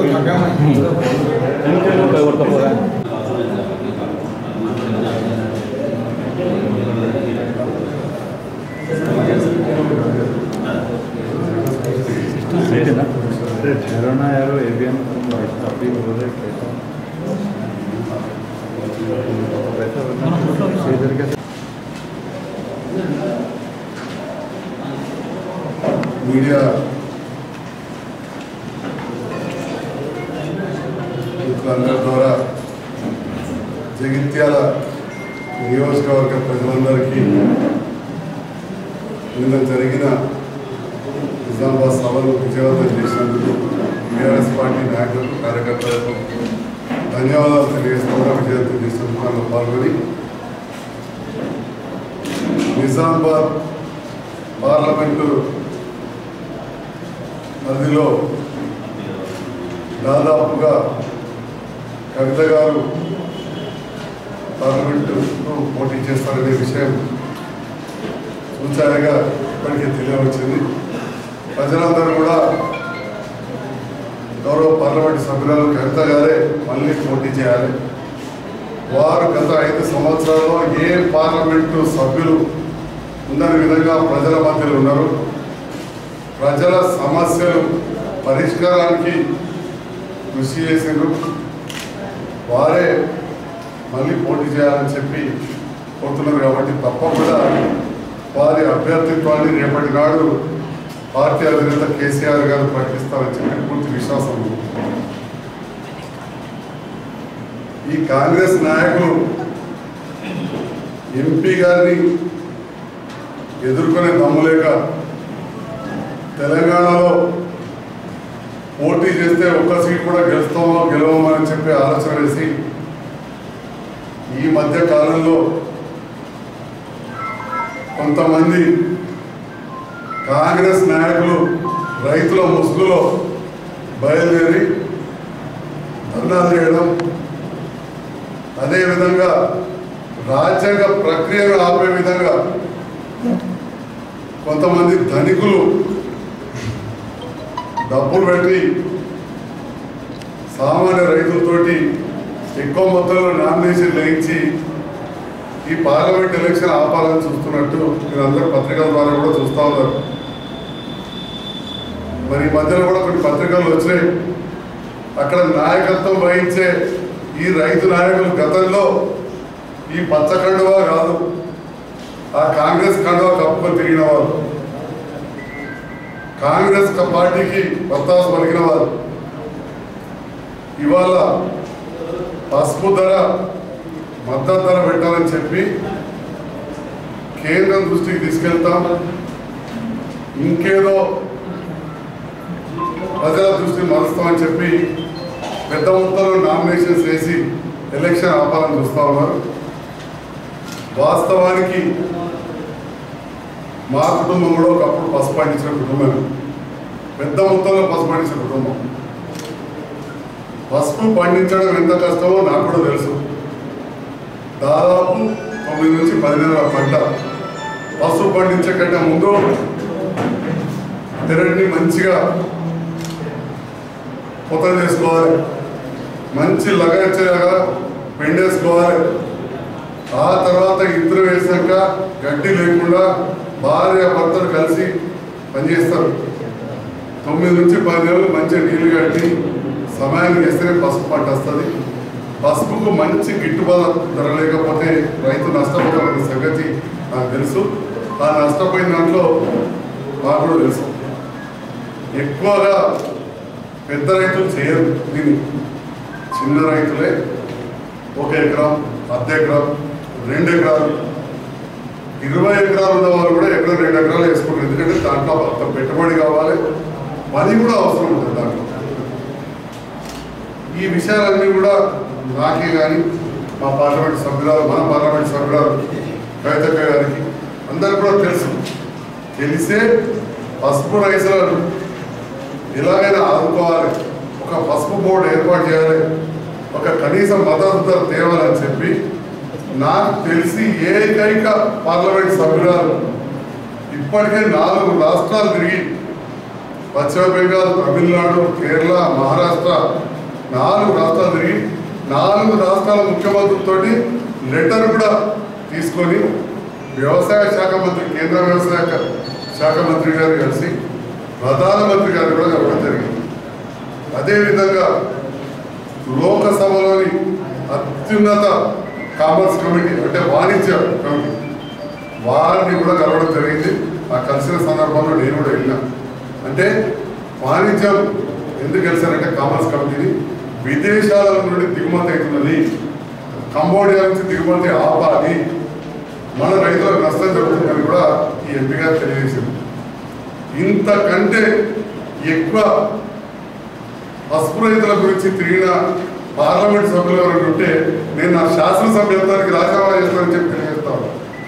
ठहराना यार वो एवीएम अभी हो रहा है कैसा वैसा बता सही तरीके से మీడియా మిత్రులందరి ద్వారా జగిత్యాల నియోజకవర్గ ప్రజలందరికీ నిన్న జరిగిన నిజామాబాద్ సభను విజయవంతం చేసినందుకు టీఆర్ఎస్ పార్టీ నాయకులకు కార్యకర్తలకు ధన్యవాదాలు తెలియజేస్తున్నా విజయవంతం చేసినందుకు అందులో పాల్గొని నిజామాబాద్ పార్లమెంటు పరిధిలో దాదాపుగా కవిత గారు పార్లమెంటు పోటీ చేస్తారనే విషయం సూచాయగా ఇప్పటికే తెలియవచ్చింది ప్రజలందరూ కూడా గౌరవ పార్లమెంటు సభ్యురాలు కవిత గారే మళ్ళీ పోటీ చేయాలి వారు గత ఐదు సంవత్సరాల్లో ఏ పార్లమెంటు సభ్యులు ఉందని విధంగా ప్రజల మధ్యలో ఉన్నారు ప్రజల సమస్యలు పరిష్కారానికి కృషి చేసిండ్రు వారే మళ్ళీ పోటీ చేయాలని చెప్పి కోరుతున్నారు కాబట్టి తప్పకుండా వారి అభ్యర్థిత్వాన్ని రేపటి నాడు పార్టీ అధినేత కేసీఆర్ గారు ప్రకటిస్తారని చెప్పి పూర్తి విశ్వాసం ఉంది ఈ కాంగ్రెస్ నాయకులు ఎంపీ గారిని ఎదుర్కొనే దమ్ములేక తెలంగాణలో పోటీ చేస్తే ఒక్క సీట్ కూడా గెలుస్తామో గెలవమో అని చెప్పి ఆలోచన వేసి ఈ మధ్య కాలంలో కొంతమంది కాంగ్రెస్ నాయకులు రైతుల ముసుగులో బయలుదేరి ధర్నాలు చేయడం అదేవిధంగా రాజ్యాంగ ప్రక్రియను ఆపే విధంగా కొంతమంది ధనికులు డబ్బులు పెట్టి సామాన్య రైతులతోటి ఎక్కువ మొత్తంలో నామినేషన్ వేయించి ఈ పార్లమెంట్ ఎలక్షన్ ఆపాలని చూస్తున్నట్టు మీరు అందరూ పత్రికల ద్వారా కూడా చూస్తూ ఉన్నారు మరి ఈ మధ్యలో కూడా కొన్ని పత్రికలు వచ్చాయి అక్కడ నాయకత్వం వహించే ఈ రైతు నాయకులు గతంలో ఈ పచ్చ కండువా కాదు ఆ కాంగ్రెస్ కండువా కప్పుకొని తిరిగిన వారు కాంగ్రెస్ క- పార్టీకి వత్తాసు పలికిన వారు ఇవాళ పసుపు ధర మద్దతు ధర పెట్టాలని చెప్పి కేంద్రం దృష్టికి తీసుకెళ్తాం ఇంకేదో ప్రజల దృష్టిని మరుస్తామని చెప్పి పెద్ద మొత్తంలో నామినేషన్స్ వేసి ఎలక్షన్ ఆపాలని చూస్తా ఉన్నారు వాస్తవానికి మా కుటుంబం కూడా ఒకప్పుడు పసుపు పండించిన కుటుంబం పెద్ద మొత్తంలో పసుపు పండించిన కుటుంబం పసుపు పండించడం ఎంత కష్టమో నాకు కూడా తెలుసు దాదాపు తొమ్మిది నుంచి పది నెలల పంట పసుపు పండించే కంటే ముందు పెరడిని మంచిగా పొత చేసుకోవాలి మంచి లగచ్చేలాగా పెండేసుకోవాలి ఆ తర్వాత ఇద్దరు వేసాక గడ్డి లేకుండా భార్య భర్తలు కలిసి పనిచేస్తారు తొమ్మిది నుంచి పది నెలలు మంచిగా నీళ్లు కట్టి సమయానికి వేస్తేనే పసుపు పంట వస్తుంది పసుపుకు మంచి గిట్టుబాటు ధర లేకపోతే రైతు నష్టపోతామనే సంగతి నాకు తెలుసు ఆ నష్టపోయిన దాంట్లో నాకు కూడా తెలుసు ఎక్కువగా పెద్ద రైతులు చేయరు దీన్ని చిన్న రైతులే ఒక ఎకరం అర్ధ ఎకరం రెండు ఎకరాలు ఇరవై ఎకరాలు ఉన్న వాళ్ళు కూడా ఎకరం రెండు ఎకరాలు వేసుకుంటారు ఎందుకంటే దాంట్లో అంత పెట్టుబడి కావాలి పని కూడా అవసరం ఉంటుంది దాంట్లో ఈ విషయాలన్నీ కూడా నాకే కానీ మా పార్లమెంట్ సభ్యురాలు మన పార్లమెంట్ సభ్యురాలు కవితక్క గారికి అందరు కూడా తెలుసు తెలిసే పసుపు రైతులను ఎలాగైనా ఆదుకోవాలి ఒక పసుపు బోర్డు ఏర్పాటు చేయాలి ఒక కనీస మద్దతు ధర తేవాలని చెప్పి నాకు తెలిసి ఏకైక పార్లమెంట్ సభ్యురాలు ఇప్పటికే నాలుగు రాష్ట్రాలు తిరిగి పశ్చిమ బెంగాల్ తమిళనాడు కేరళ మహారాష్ట్ర నాలుగు రాష్ట్రాలు తిరిగి నాలుగు రాష్ట్రాల ముఖ్యమంత్రులతో లెటర్ కూడా తీసుకొని వ్యవసాయ శాఖ మంత్రి కేంద్ర వ్యవసాయ శాఖ మంత్రి గారు కలిసి ప్రధానమంత్రి గారు కూడా కలవడం జరిగింది అదేవిధంగా లోకసభలోని అత్యున్నత కామర్స్ కమిటీ అంటే వాణిజ్య కమిటీ వారిని కూడా కలవడం జరిగింది ఆ కలిసిన సందర్భంలో నేను కూడా వెళ్ళినా అంటే వాణిజ్యం ఎందుకు కలిసారంటే కామర్స్ కమిటీని విదేశాల నుండి దిగుమతి అవుతున్నది కంబోడియా నుంచి దిగుమతి ఆపాలి మన రైతులకు నష్టం జరుగుతుందని కూడా ఈ ఎంపీ గారు తెలియజేసింది ఇంతకంటే ఎక్కువ పసుపు రైతుల గురించి తిరిగిన పార్లమెంట్ సభ్యులు ఎవరైనా ఉంటే నేను నా శాసనసభ్యత్వానికి రాజీనామా చేస్తానని చెప్పి తెలియజేస్తాను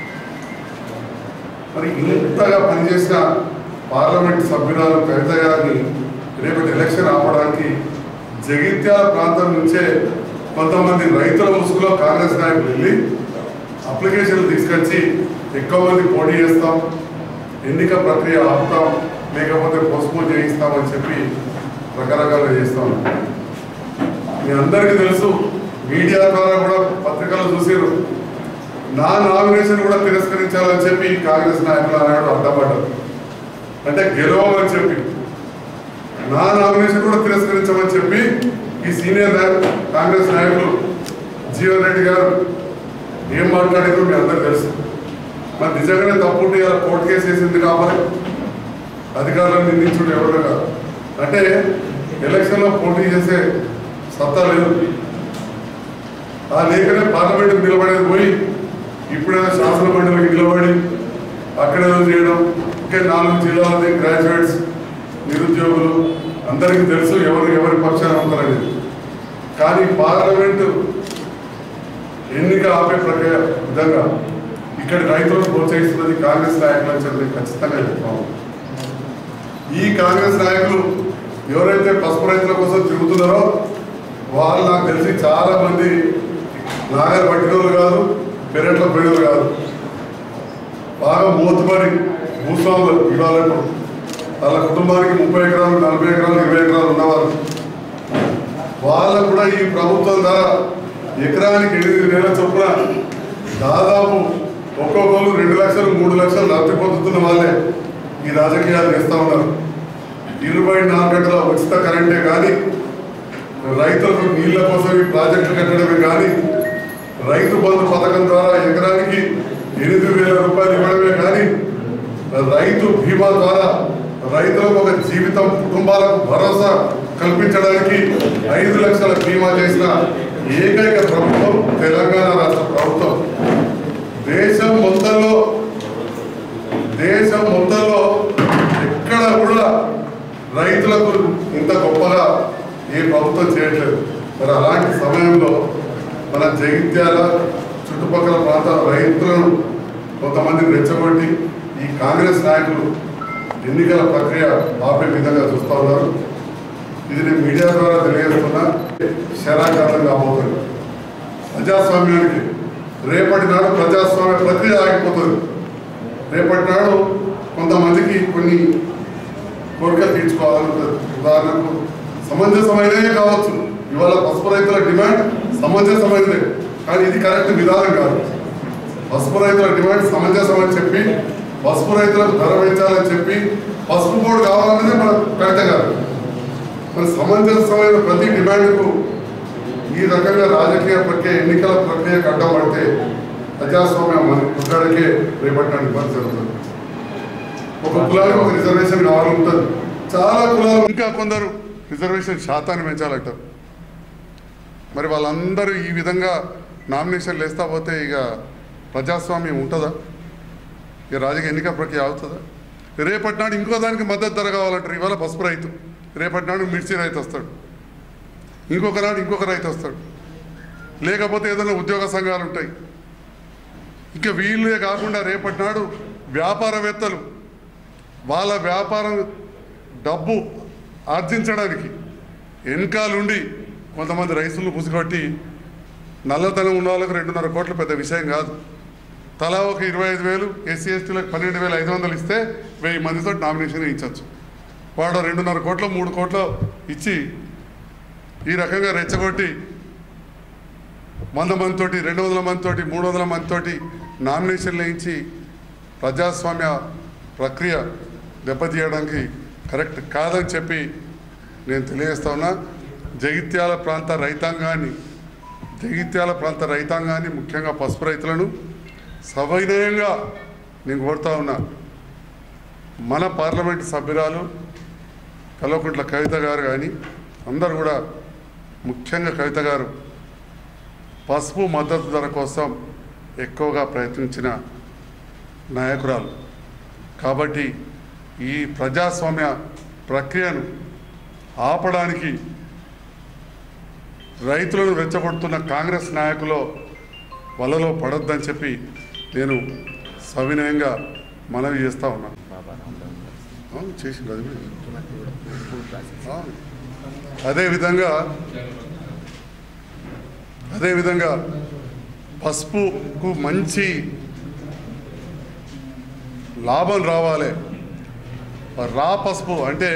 మరి ఇంతగా పనిచేసిన పార్లమెంట్ సభ్యురాలు కవిత గారిని రేపటి ఎలక్షన్ ఆపడానికి జగిత్యాల ప్రాంతం నుంచే కొంతమంది రైతుల ముసుగులో కాంగ్రెస్ నాయకులు వెళ్ళి అప్లికేషన్లు తీసుకొచ్చి ఎక్కువ మంది పోటీ చేస్తాం ఎన్నిక ప్రక్రియ ఆపుతాం లేకపోతే పోస్ట్పోన్ చేయిస్తామని చెప్పి రకరకాలుగా చేస్తాం మీ అందరికీ తెలుసు మీడియా ద్వారా కూడా పత్రికలు చూసారు నా నామినేషన్ కూడా తిరస్కరించాలని చెప్పి కాంగ్రెస్ నాయకులు అన్నాడు అడ్డపడ్డారు అంటే గెలవమని చెప్పి నా నామినేషన్ కూడా తిరస్కరించమని చెప్పి ఈ సీనియర్ నాయకులు కాంగ్రెస్ నాయకులు జీవన్ రెడ్డి గారు ఏం మాట్లాడారో మీ అందరికి తెలుసు మరి నిజంగానే తప్పుంటే ఇలా కోర్టు కేసు వేసింది కాబట్టి అధికారులను నిందించుడు ఎవరు కాదు అంటే ఎలక్షన్లో పోటీ చేసే సత్తా లేదు ఆ లేఖనే పార్లమెంట్కి నిలబడేది పోయి ఇప్పుడేదో శాసన మండలికి నిలబడి అక్కడేదో చేయడం ఇంకే నాలుగు జిల్లాలది గ్రాడ్యుయేట్స్ నిరుద్యోగులు అందరికీ తెలుసు ఎవరు ఎవరి పక్షాన ఉంటారనేది కానీ పార్లమెంటు ఎన్నిక ఆపే ప్రక్రియ విధంగా ఇక్కడ రైతులను ప్రోత్సహిస్తున్నది కాంగ్రెస్ నాయకులు అని చెప్పి ఖచ్చితంగా చెప్తాము ఈ కాంగ్రెస్ నాయకులు ఎవరైతే పసుపు రైతుల కోసం తిరుగుతున్నారో వాళ్ళు నాకు తెలిసి చాలా మంది నాగర్ పట్టినోళ్ళు కాదు పెరట్ల పోయినోళ్ళు కాదు బాగా మూతుపడి భూస్వాములు ఇవాళ ఇప్పుడు వాళ్ళ కుటుంబానికి ముప్పై ఎకరాలు నలభై ఎకరాలు ఇరవై ఎకరాలు ఉన్నవారు వాళ్ళకు కూడా ఈ ప్రభుత్వం ద్వారా ఎకరానికి ఎనిమిది వేల చొప్పున దాదాపు ఒక్కొక్కరు రెండు లక్షలు మూడు లక్షలు లబ్ధి పొందుతున్న వాళ్ళే ఈ రాజకీయాలు చేస్తూ ఉన్నారు ఇరవై నాలుగు గంటల ఉచిత కరెంటే కానీ రైతులకు నీళ్ల కోసం ఈ ప్రాజెక్టులు కట్టడమే కానీ రైతు బంధు పథకం ద్వారా ఎకరానికి ఎనిమిది వేల రూపాయలు ఇవ్వడమే కానీ రైతు బీమా ద్వారా రైతులకు ఒక జీవితం కుటుంబాలకు భరోసా కల్పించడానికి ఐదు లక్షల బీమా చేసిన ఏకైక ప్రభుత్వం తెలంగాణ రాష్ట్ర ప్రభుత్వం దేశం మొత్తంలో దేశం మొత్తంలో ఎక్కడ కూడా రైతులకు ఇంత గొప్పగా ఏ ప్రభుత్వం చేయట్లేదు మరి అలాంటి సమయంలో మన జగిత్యాల చుట్టుపక్కల ప్రాంతాల రైతులను కొంతమందిని రెచ్చగొట్టి ఈ కాంగ్రెస్ నాయకులు ఎన్నికల ప్రక్రియ ఆపే విధంగా చూస్తూ ఉన్నారు ఇది నేను మీడియా ద్వారా తెలియజేస్తున్నా శరాఘాతం కాబోతుంది ప్రజాస్వామ్యానికి రేపటి నాడు ప్రజాస్వామ్య ప్రక్రియ ఆగిపోతుంది రేపటి నాడు కొంతమందికి కొన్ని కోరికలు తీర్చుకోవాలని ఉంటుంది ఉదాహరణకు సమంజసమైనదే కావచ్చు ఇవాళ పసుపు రైతుల డిమాండ్ సమంజసమైనదే కానీ ఇది కరెక్ట్ విధానం కాదు పసుపు రైతుల డిమాండ్ సమంజసం అని చెప్పి పసుపు రైతులకు ధర పెంచాలని చెప్పి పసుపు బోర్డు కావాలన్నదే మన కవిత గారు మరి సమంజసమైన ప్రతి డిమాండ్కు ఈ రకంగా రాజకీయ ప్రక్రియ ఎన్నికల ప్రక్రియకు అడ్డం పడితే ప్రజాస్వామ్యం మన కుట్టాడికే రేపట్టడానికి ఇబ్బంది జరుగుతుంది ఒక కులానికి ఒక రిజర్వేషన్ కావాలంటుంది చాలా కులాలు ఇంకా కొందరు రిజర్వేషన్ శాతాన్ని పెంచాలట మరి వాళ్ళందరూ ఈ విధంగా నామినేషన్లు వేస్తా పోతే ఇక ప్రజాస్వామ్యం ఉంటుందా ఇక రాజకీయ ఎన్నిక ప్రక్రియ అవుతుందా రేపటి నాడు ఇంకో దానికి మద్దతు ధర కావాలంటారు ఇవాళ పసుపు రైతు రేపటి నాడు మిర్చి రైతు వస్తాడు ఇంకొక నాడు ఇంకొక రైతు వస్తాడు లేకపోతే ఏదైనా ఉద్యోగ సంఘాలు ఉంటాయి ఇంకా వీళ్ళే కాకుండా రేపటి నాడు వ్యాపారవేత్తలు వాళ్ళ వ్యాపారం డబ్బు ఆర్జించడానికి వెనకాలుండి కొంతమంది రైతులను పుసిగొట్టి నల్లధనం ఉన్న వాళ్ళకి రెండున్నర కోట్ల పెద్ద విషయం కాదు తలా ఒక ఇరవై ఐదు వేలు ఎస్సీ ఎస్టీలకు పన్నెండు వేల ఐదు వందలు ఇస్తే వెయ్యి మందితో నామినేషన్ వేయించవచ్చు వాడు రెండున్నర కోట్లు మూడు కోట్లు ఇచ్చి ఈ రకంగా రెచ్చగొట్టి వంద మందితోటి రెండు వందల మందితోటి మూడు వందల మందితోటి నామినేషన్లు వేయించి ప్రజాస్వామ్య ప్రక్రియ దెబ్బతీయడానికి కరెక్ట్ కాదని చెప్పి నేను తెలియజేస్తా ఉన్నా జగిత్యాల ప్రాంత రైతాంగాన్ని జగిత్యాల ప్రాంత రైతాంగాన్ని ముఖ్యంగా పసుపు రైతులను సవినయంగా నేను కోరుతా ఉన్నా మన పార్లమెంటు సభ్యురాలు కల్వకుంట్ల కవిత గారు కానీ అందరు కూడా ముఖ్యంగా కవిత గారు పసుపు మద్దతు ధర కోసం ఎక్కువగా ప్రయత్నించిన నాయకురాలు కాబట్టి ఈ ప్రజాస్వామ్య ప్రక్రియను ఆపడానికి రైతులను రెచ్చగొడుతున్న కాంగ్రెస్ నాయకులు వలలో పడొద్దని చెప్పి నేను సవినయంగా మనవి చేస్తా ఉన్నాను అవును, చేసిండు అది కూడా అవును. అదేవిధంగా అదేవిధంగా పసుపుకు మంచి లాభం రావాలి రా పసుపు అంటే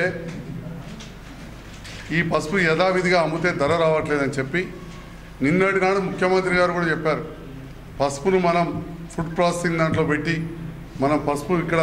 ఈ పసుపు యథావిధిగా అమ్మితే ధర రావట్లేదని చెప్పి నిన్నటి నాడు ముఖ్యమంత్రి గారు కూడా చెప్పారు పసుపును మనం ఫుడ్ ప్రాసెసింగ్ దాంట్లో పెట్టి మనం పసుపు ఇక్కడ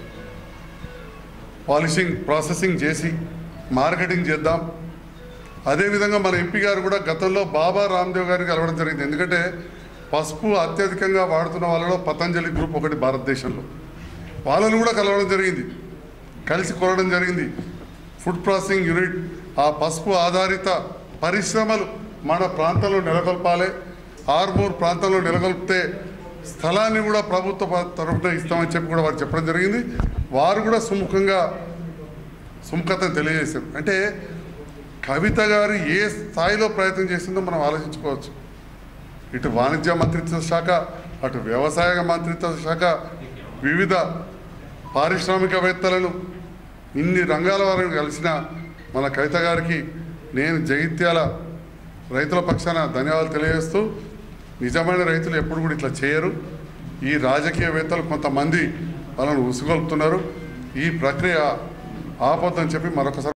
పాలిషింగ్ ప్రాసెసింగ్ చేసి మార్కెటింగ్ చేద్దాం అదేవిధంగా మన ఎంపీ గారు కూడా గతంలో బాబా రామ్దేవ్ గారిని కలవడం జరిగింది ఎందుకంటే పసుపు అత్యధికంగా వాడుతున్న వాళ్ళలో పతంజలి గ్రూప్ ఒకటి భారతదేశంలో వాళ్ళను కూడా కలవడం జరిగింది కలిసి కోరడం జరిగింది ఫుడ్ ప్రాసెసింగ్ యూనిట్ ఆ పసుపు ఆధారిత పరిశ్రమలు మన ప్రాంతంలో నెలకొల్పాలి ఆర్మూర్ ప్రాంతంలో నెలకొల్పితే స్థలాన్ని కూడా ప్రభుత్వ ప- తరఫున ఇస్తామని చెప్పి కూడా వారు చెప్పడం జరిగింది వారు కూడా సుముఖంగా సుముఖతను తెలియజేశారు అంటే కవిత గారు ఏ స్థాయిలో ప్రయత్నం చేసిందో మనం ఆలోచించుకోవచ్చు ఇటు వాణిజ్య మంత్రిత్వ శాఖ అటు వ్యవసాయ మంత్రిత్వ శాఖ వివిధ పారిశ్రామికవేత్తలను ఇన్ని రంగాల వారిని కలిసిన మన కవిత గారికి నేను జగిత్యాల రైతుల పక్షాన ధన్యవాదాలు తెలియజేస్తూ నిజమైన రైతులు ఎప్పుడు కూడా ఇట్లా చేయరు ఈ రాజకీయవేత్తలు కొంతమంది వాళ్ళను ఉసుగొల్పుతున్నారు ఈ ప్రక్రియ ఆపొద్దని చెప్పి మరొకసారి